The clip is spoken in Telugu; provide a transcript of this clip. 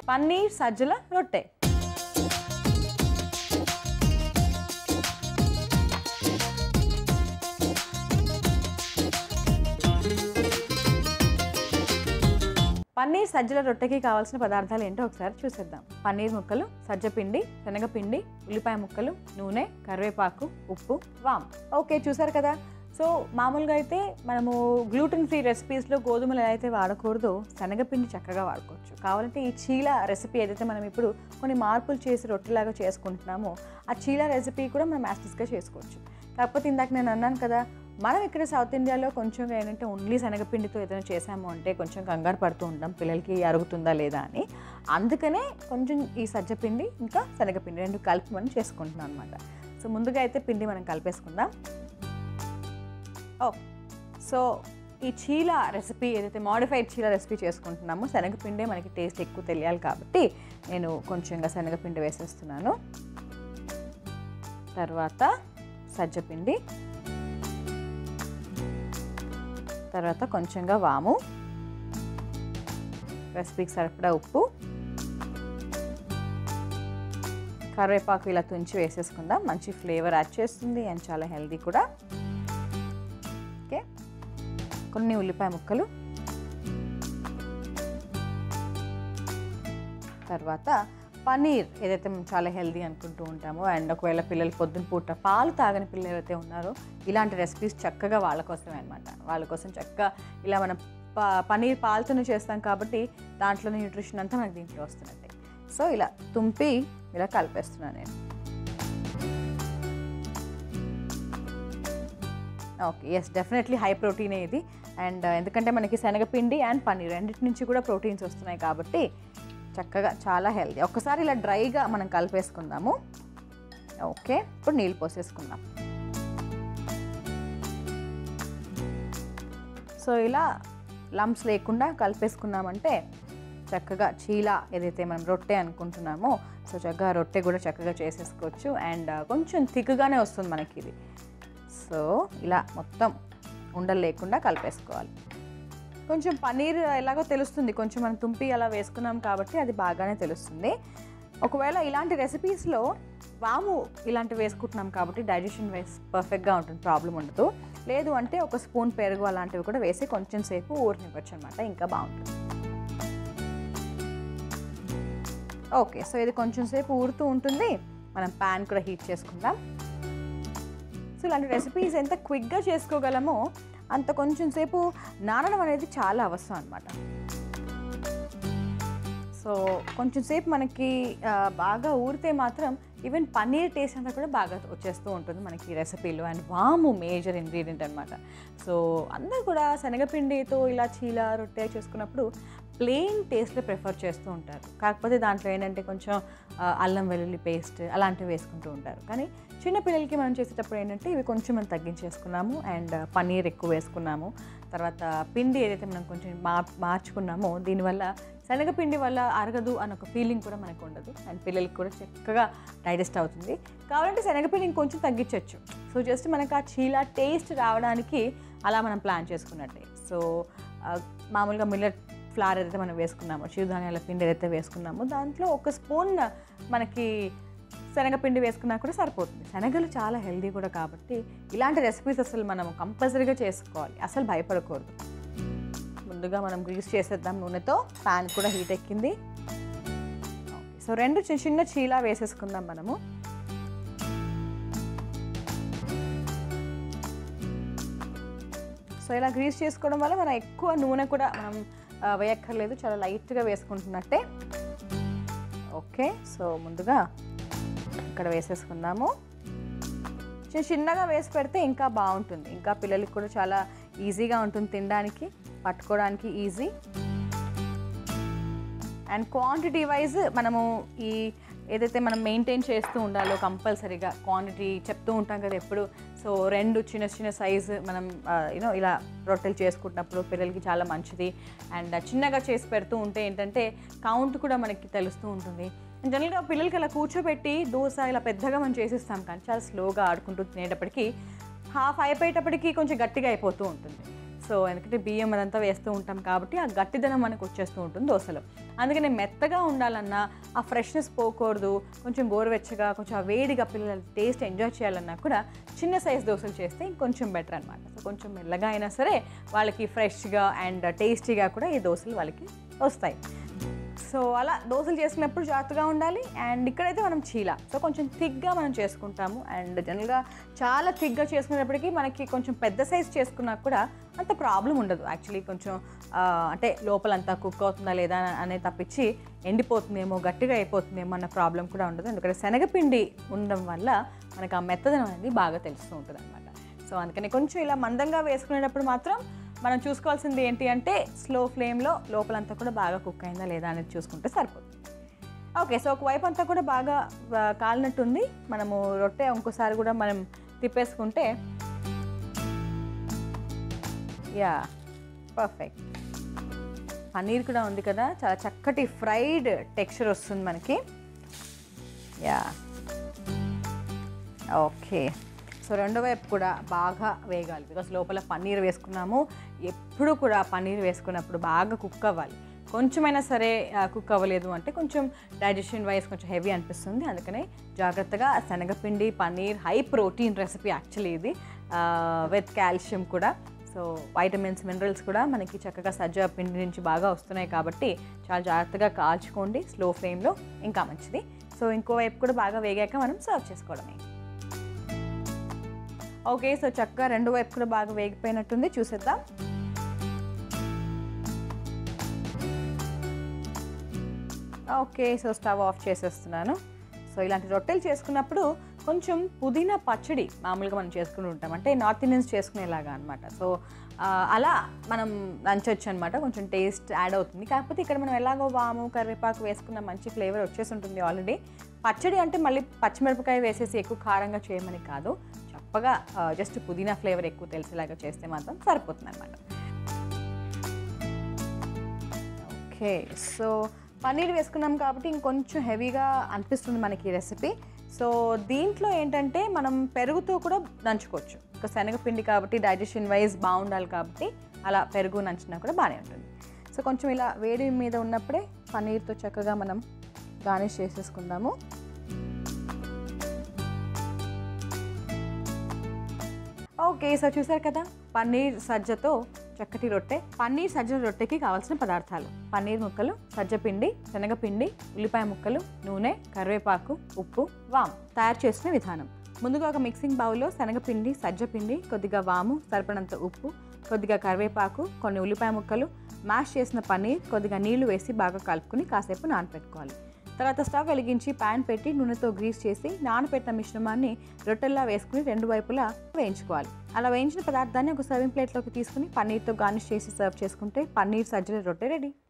పన్నీర్ సజ్జల రొట్టె పన్నీర్ సజ్జల రొట్టెకి కావాల్సిన పదార్థాలు ఏంటో ఒకసారి చూసేద్దాం పన్నీర్ ముక్కలు సజ్జపిండి శనగపిండి ఉల్లిపాయ ముక్కలు నూనె కరివేపాకు ఉప్పు వామ్ ఓకే చూసారు కదా సో మామూలుగా అయితే మనము గ్లూటెన్ ఫ్రీ రెసిపీస్లో గోధుమలు ఎలా అయితే వాడకూడదో శనగపిండి చక్కగా వాడుకోవచ్చు కావాలంటే ఈ చీల రెసిపీ ఏదైతే మనం ఇప్పుడు కొన్ని మార్పులు చేసి రొట్టెలాగా చేసుకుంటున్నామో ఆ చీల రెసిపీ కూడా మనం యాస్టిస్గా చేసుకోవచ్చు కాకపోతే ఇందాక నేను అన్నాను కదా మనం ఇక్కడ సౌత్ ఇండియాలో కొంచెం ఏంటంటే ఓన్లీ శనగపిండితో ఏదైనా చేసాము అంటే కొంచెం కంగారు పడుతూ ఉంటాం పిల్లలకి అరుగుతుందా లేదా అని అందుకనే కొంచెం ఈ సజ్జపిండి ఇంకా శనగపిండి రెండు కలిపి మనం చేసుకుంటున్నాం అనమాట సో ముందుగా అయితే పిండి మనం కలిపేసుకుందాం ఓ సో ఈ చీల రెసిపీ ఏదైతే మోడిఫైడ్ చీల రెసిపీ చేసుకుంటున్నామో శనగపిండే మనకి టేస్ట్ ఎక్కువ తెలియాలి కాబట్టి నేను కొంచెంగా శనగపిండి వేసేస్తున్నాను తర్వాత సజ్జపిండి తర్వాత కొంచెంగా వాము రెసిపీకి సరిపడా ఉప్పు కరివేపాకు ఇలా తుంచి వేసేసుకుందాం మంచి ఫ్లేవర్ యాడ్ చేస్తుంది అండ్ చాలా హెల్దీ కూడా ఓకే కొన్ని ఉల్లిపాయ ముక్కలు తర్వాత పనీర్ ఏదైతే మనం చాలా హెల్దీ అనుకుంటూ ఉంటామో అండ్ ఒకవేళ పిల్లలు పొద్దున పూట పాలు తాగని పిల్లలు ఎవరైతే ఉన్నారో ఇలాంటి రెసిపీస్ చక్కగా వాళ్ళ కోసమే అనమాట వాళ్ళ కోసం చక్కగా ఇలా మనం ప పనీర్ పాలతోనే చేస్తాం కాబట్టి దాంట్లో న్యూట్రిషన్ అంతా మనకి దీంట్లో వస్తున్నట్టే సో ఇలా తుంపి ఇలా కలిపేస్తున్నాను నేను ఓకే ఎస్ డెఫినెట్లీ హై ప్రోటీనే ఇది అండ్ ఎందుకంటే మనకి శనగపిండి అండ్ పన్నీర్ రెండింటి నుంచి కూడా ప్రోటీన్స్ వస్తున్నాయి కాబట్టి చక్కగా చాలా హెల్దీ ఒక్కసారి ఇలా డ్రైగా మనం కలిపేసుకుందాము ఓకే ఇప్పుడు నీళ్ళు పోసేసుకుందాం సో ఇలా లంప్స్ లేకుండా కలిపేసుకున్నామంటే చక్కగా చీల ఏదైతే మనం రొట్టె అనుకుంటున్నామో సో చక్కగా రొట్టె కూడా చక్కగా చేసేసుకోవచ్చు అండ్ కొంచెం థిక్గానే వస్తుంది మనకి ఇది సో ఇలా మొత్తం ఉండలు లేకుండా కలిపేసుకోవాలి కొంచెం పన్నీర్ ఎలాగో తెలుస్తుంది కొంచెం మనం తుంపి అలా వేసుకున్నాం కాబట్టి అది బాగానే తెలుస్తుంది ఒకవేళ ఇలాంటి రెసిపీస్లో వాము ఇలాంటివి వేసుకుంటున్నాం కాబట్టి డైజెషన్ వేస్ పర్ఫెక్ట్గా ఉంటుంది ప్రాబ్లం ఉండదు లేదు అంటే ఒక స్పూన్ పెరుగు అలాంటివి కూడా వేసి కొంచెం సేపు ఊరనివ్వచ్చు అనమాట ఇంకా బాగుంటుంది ఓకే సో ఇది కొంచెం సేపు ఊరుతూ ఉంటుంది మనం ప్యాన్ కూడా హీట్ చేసుకుందాం సో ఇలాంటి రెసిపీస్ ఎంత క్విక్గా చేసుకోగలమో అంత కొంచెం సేపు నానడం అనేది చాలా అవసరం అనమాట సో కొంచెం సేపు మనకి ఆ, బాగా ఊరితే మాత్రం ఈవెన్ పన్నీర్ టేస్ట్ అంతా కూడా బాగా వచ్చేస్తూ ఉంటుంది మనకి ఈ రెసిపీలో అండ్ వాము మేజర్ ఇంగ్రీడియంట్ అనమాట సో అందరూ కూడా శనగపిండితో ఇలా చీల రొట్టె చేసుకున్నప్పుడు ప్లెయిన్ టేస్ట్లో ప్రిఫర్ చేస్తూ ఉంటారు కాకపోతే దాంట్లో ఏంటంటే కొంచెం ఆ, అల్లం వెల్లుల్లి పేస్ట్ అలాంటివి వేసుకుంటూ ఉంటారు కానీ చిన్న పిల్లలకి మనం చేసేటప్పుడు ఏంటంటే ఇవి కొంచెం మనం తగ్గించేసుకున్నాము అండ్ పన్నీర్ ఎక్కువ వేసుకున్నాము తర్వాత పిండి ఏదైతే మనం కొంచెం మార్ మార్చుకున్నామో దీనివల్ల శనగపిండి వల్ల అరగదు అన్న ఒక ఫీలింగ్ కూడా మనకు ఉండదు అండ్ పిల్లలకి కూడా చక్కగా డైజెస్ట్ అవుతుంది కావాలంటే శనగపిండి ఇంకొంచెం తగ్గించవచ్చు సో జస్ట్ మనకు ఆ చీల టేస్ట్ రావడానికి అలా మనం ప్లాన్ చేసుకున్నట్టే సో ఆ, మామూలుగా మిల్లెట్ ఫ్లార్ ఏదైతే మనం వేసుకున్నామో చిరుధాన్యాల పిండి ఏదైతే వేసుకున్నామో దాంట్లో ఒక స్పూన్ మనకి శనగపిండి వేసుకున్నా కూడా సరిపోతుంది శనగలు చాలా హెల్దీ కూడా కాబట్టి ఇలాంటి రెసిపీస్ అసలు మనం కంపల్సరీగా చేసుకోవాలి అసలు భయపడకూడదు ముందుగా మనం గ్రీస్ చేసేద్దాం నూనెతో ప్యాన్ కూడా హీట్ ఎక్కింది ఓకే సో రెండు చిన్న చిన్న చీలా వేసేసుకుందాం మనము సో ఇలా గ్రీస్ చేసుకోవడం వల్ల మనం ఎక్కువ నూనె కూడా మనం ఆ, వేయక్కర్లేదు చాలా లైట్గా వేసుకుంటున్నట్టే ఓకే సో ముందుగా ఇక్కడ వేసేసుకుందాము చిన్న చిన్నగా వేసి పెడితే ఇంకా బాగుంటుంది ఇంకా పిల్లలకి కూడా చాలా ఈజీగా ఉంటుంది తినడానికి పట్టుకోవడానికి ఈజీ అండ్ క్వాంటిటీ వైజ్ మనము ఈ ఏదైతే మనం మెయింటైన్ చేస్తూ ఉండాలో కంపల్సరీగా క్వాంటిటీ చెప్తూ ఉంటాం కదా ఎప్పుడు సో రెండు చిన్న చిన్న సైజు మనం యూనో ఇలా రొట్టెలు చేసుకుంటున్నప్పుడు పిల్లలకి చాలా మంచిది అండ్ చిన్నగా చేసి పెడుతూ ఉంటే ఏంటంటే కౌంట్ కూడా మనకి తెలుస్తూ ఉంటుంది జనరల్గా పిల్లలకి అలా కూర్చోబెట్టి దోశ ఇలా పెద్దగా మనం చేసిస్తాం కానీ చాలా స్లోగా ఆడుకుంటూ తినేటప్పటికి హాఫ్ అయిపోయేటప్పటికి కొంచెం గట్టిగా అయిపోతూ ఉంటుంది సో ఎందుకంటే బియ్యం అదంతా వేస్తూ ఉంటాం కాబట్టి ఆ గట్టిదనం మనకు వచ్చేస్తూ ఉంటుంది దోశలో అందుకని మెత్తగా ఉండాలన్నా ఆ ఫ్రెష్నెస్ పోకూడదు కొంచెం గోరువెచ్చగా కొంచెం ఆ వేడిగా పిల్లల టేస్ట్ ఎంజాయ్ చేయాలన్నా కూడా చిన్న సైజ్ దోశలు చేస్తే ఇంకొంచెం బెటర్ అనమాట సో కొంచెం మెల్లగా అయినా సరే వాళ్ళకి ఫ్రెష్గా అండ్ టేస్టీగా కూడా ఈ దోశలు వాళ్ళకి వస్తాయి సో అలా దోశలు చేసుకున్నప్పుడు జాగ్రత్తగా ఉండాలి అండ్ ఇక్కడైతే మనం చీల సో కొంచెం థిక్గా మనం చేసుకుంటాము అండ్ జనరల్గా చాలా థిక్గా చేసుకునేటప్పటికి మనకి కొంచెం పెద్ద సైజ్ చేసుకున్నా కూడా అంత ప్రాబ్లం ఉండదు యాక్చువల్లీ కొంచెం ఆ, అంటే లోపలంతా కుక్ అవుతుందా లేదా అనే తప్పించి ఎండిపోతుందేమో గట్టిగా అయిపోతుందేమో అన్న ప్రాబ్లం కూడా ఉండదు ఎందుకంటే శనగపిండి ఉండడం వల్ల మనకు ఆ మెత్తదనం అనేది బాగా తెలుస్తూ ఉంటుంది అనమాట సో అందుకని కొంచెం ఇలా మందంగా వేసుకునేటప్పుడు మాత్రం మనం చూసుకోవాల్సింది ఏంటి అంటే స్లో ఫ్లేమ్లో లోపలంతా కూడా బాగా కుక్ అయిందా లేదా అనేది చూసుకుంటే సరిపోతుంది ఓకే సో ఒకవైపు అంతా కూడా బాగా ఆ, కాలినట్టుంది మనము రొట్టె ఇంకోసారి కూడా మనం తిప్పేసుకుంటే యా పర్ఫెక్ట్ పన్నీర్ కూడా ఉంది కదా చాలా చక్కటి ఫ్రైడ్ టెక్స్చర్ వస్తుంది మనకి యా ఓకే సో రెండో వైపు కూడా బాగా వేగాలి బికాస్ లోపల పన్నీర్ వేసుకున్నాము ఎప్పుడు కూడా పన్నీర్ వేసుకున్నప్పుడు బాగా కుక్ అవ్వాలి కొంచెమైనా సరే కుక్ అవ్వలేదు అంటే కొంచెం డైజెషన్ వైజ్ కొంచెం హెవీ అనిపిస్తుంది అందుకనే జాగ్రత్తగా శనగపిండి paneer high protein recipe actually ఇది విత్ కాల్షియం కూడా సో వైటమిన్స్ మినరల్స్ కూడా మనకి చక్కగా సజ్జ పిండి నుంచి బాగా వస్తున్నాయి కాబట్టి చాలా జాగ్రత్తగా కాల్చుకోండి స్లో ఫ్లేమ్లో ఇంకా మంచిది సో ఇంకో వైపు కూడా బాగా వేగాక మనం సర్వ్ చేసుకోవడమే ఓకే సో చక్కగా రెండు వైపు కూడా బాగా వేగిపోయినట్టుంది చూసేద్దాం ఓకే సో స్టవ్ ఆఫ్ చేసేస్తున్నాను సో ఇలాంటి రొట్టెలు చేసుకున్నప్పుడు కొంచెం పుదీనా పచ్చడి మామూలుగా మనం చేసుకుని ఉంటాం అంటే నార్త్ ఇండియన్స్ చేసుకునేలాగా అనమాట సో ఆ, అలా మనం నంచొచ్చు అనమాట కొంచెం టేస్ట్ యాడ్ అవుతుంది కాకపోతే ఇక్కడ మనం ఎలాగో వాము కరివేపాకు వేసుకున్న మంచి ఫ్లేవర్ వచ్చేసి ఉంటుంది ఆల్రెడీ పచ్చడి అంటే మళ్ళీ పచ్చిమిరపకాయ వేసేసి ఎక్కువ కారంగా చేయమని కాదు చప్పగా జస్ట్ పుదీనా ఫ్లేవర్ ఎక్కువ తెలిసేలాగా చేస్తే మాత్రం సరిపోతుంది అనమాట ఓకే సో పన్నీర్ వేసుకున్నాం కాబట్టి ఇంకొంచెం హెవీగా అనిపిస్తుంది మనకి ఈ రెసిపీ సో దీంట్లో ఏంటంటే మనం పెరుగుతో కూడా నంచుకోవచ్చు ఒక శనగపిండి కాబట్టి డైజెషన్ వైజ్ బాగుండాలి కాబట్టి అలా పెరుగు నంచినా కూడా బాగానే ఉంటుంది సో కొంచెం ఇలా వేడి మీద ఉన్నప్పుడే పన్నీర్తో చక్కగా మనం గార్నిష్ చేసేసుకుందాము ఓకే సో చూసారు కదా పన్నీర్ సజ్జతో చక్కటి రొట్టె పన్నీర్ సజ్జ రొట్టెకి కావాల్సిన పదార్థాలు పన్నీర్ ముక్కలు సజ్జపిండి శనగపిండి ఉల్లిపాయ ముక్కలు నూనె కరివేపాకు ఉప్పు వామ్ తయారు చేసిన విధానం ముందుగా ఒక మిక్సింగ్ బౌల్లో శనగపిండి సజ్జపిండి కొద్దిగా వాము సరిపడంత ఉప్పు కొద్దిగా కరివేపాకు కొన్ని ఉల్లిపాయ ముక్కలు మ్యాష్ చేసిన పన్నీర్ కొద్దిగా నీళ్లు వేసి బాగా కలుపుకుని కాసేపు నానబెట్టుకోవాలి తర్వాత స్టవ్ వెలిగించి ప్యాన్ పెట్టి నూనెతో గ్రీస్ చేసి నానబెట్టిన మిశ్రమాన్ని రొట్టెల్లా వేసుకుని రెండు వైపులా వేయించుకోవాలి అలా వేయించిన పదార్థాన్ని ఒక సర్వింగ్ ప్లేట్లోకి తీసుకుని పన్నీర్తో గార్నిష్ చేసి సర్వ్ చేసుకుంటే పన్నీర్ సజ్జల రొట్టె రెడీ